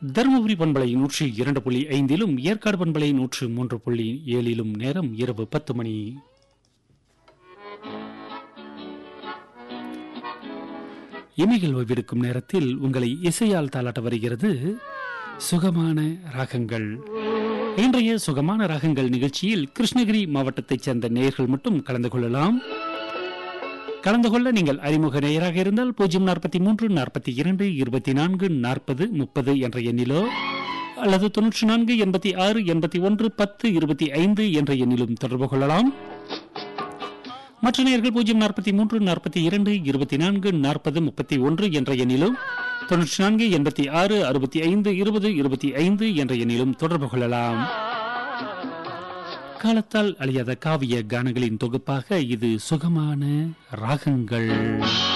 தருமபுரி பண்பலை நூற்றி இரண்டு புள்ளி ஐந்திலும் ஏற்காடு பண்பலை நூற்று மூன்று புள்ளி ஏழிலும் நேரம் இரவு பத்து மணி இமைகள் ஓய்வெடுக்கும் நேரத்தில் உங்களை இசையால் தாளாட்ட வருகிறது சுகமான ராகங்கள் இன்றைய சுகமான ராகங்கள் நிகழ்ச்சியில் கிருஷ்ணகிரி மாவட்டத்தைச் சேர்ந்த நேயர்கள் மட்டும் கலந்து கொள்ளலாம் கலந்து கொள்ள நீங்கள் அறிமுக நேயராக இருந்தால் பூஜ்ஜியம் நாற்பத்தி மூன்று நாற்பத்தி இரண்டு இருபத்தி நான்கு நாற்பது முப்பது என்ற எண்ணிலோ அல்லது தொன்னூற்றி நான்கு எண்பத்தி ஆறு எண்பத்தி ஒன்று பத்து இருபத்தி ஐந்து என்ற எண்ணிலும் தொடர்பு கொள்ளலாம் மற்ற நேயர்கள் பூஜ்ஜியம் நாற்பத்தி மூன்று நாற்பத்தி இரண்டு இருபத்தி நான்கு நாற்பது முப்பத்தி ஒன்று என்ற எண்ணிலும் தொன்னூற்றி நான்கு எண்பத்தி ஆறு அறுபத்தி ஐந்து இருபது இருபத்தி ஐந்து என்ற எண்ணிலும் தொடர்பு கொள்ளலாம் காலத்தால் அழியாத காவிய கானங்களின் தொகுப்பாக இது சுகமான ராகங்கள்